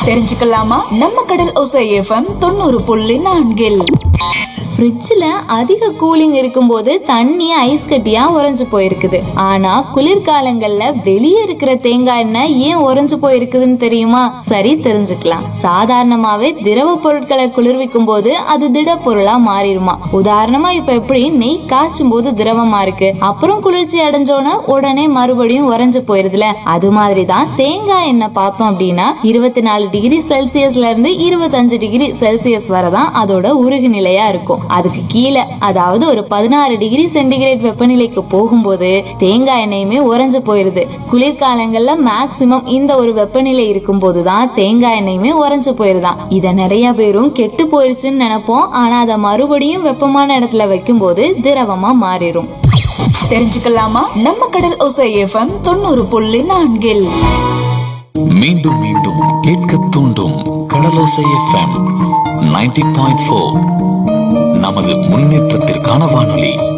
தெரிஞ்சுக்கலாமா நம்ம கடல் ஒசை எஃப்எம் தொண்ணூறு புள்ளி நான்கில் ஃப்ரிட்ஜ்ல அதிக கூலிங் இருக்கும்போது தண்ணி ஐஸ் கட்டியா உறைஞ்சு போயிருக்குது ஆனா குளிர்காலங்கள்ல வெளியே இருக்கிற தேங்காய் எண்ணெய் ஏன் உறைஞ்சு போயிருக்குதுன்னு தெரியுமா சரி தெரிஞ்சுக்கலாம் சாதாரணமாவே திரவ பொருட்களை குளிர்விக்கும் போது அது திட பொருளா மாறிடுமா உதாரணமா இப்ப எப்படி நெய் காய்ச்சும் போது திரவமா இருக்கு அப்புறம் குளிர்ச்சி அடைஞ்சோன உடனே மறுபடியும் உறைஞ்சு போயிருதுல அது மாதிரி தான் தேங்காய் எண்ணெய் பார்த்தோம் அப்படின்னா இருபத்தி நாலு டிகிரி செல்சியஸ்ல இருந்து இருபத்தஞ்சு டிகிரி செல்சியஸ் வரதான் அதோட உருகு நிலையா இருக்கும் அதுக்கு கீழே அதாவது ஒரு பதினாறு டிகிரி சென்டிகிரேட் வெப்பநிலைக்கு போகும்போது தேங்காய் எண்ணெயுமே உறைஞ்சு போயிருது குளிர்காலங்கள்ல மேக்சிமம் இந்த ஒரு வெப்பநிலை இருக்கும்போது தான் தேங்காய் எண்ணெயுமே உறைஞ்சு போயிருதான் இத நிறைய பேரும் கெட்டு போயிருச்சுன்னு நினைப்போம் ஆனா அதை மறுபடியும் வெப்பமான இடத்துல வைக்கும்போது திரவமா மாறிடும் தெரிஞ்சுக்கலாமா நம்ம கடல் ஒசை எஃப்எம் தொண்ணூறு புள்ளி நான்கில் மீண்டும் மீண்டும் கேட்க தூண்டும் Kadalosai FM ninety point four நமது முன்னேற்றத்திற்கான வானொலி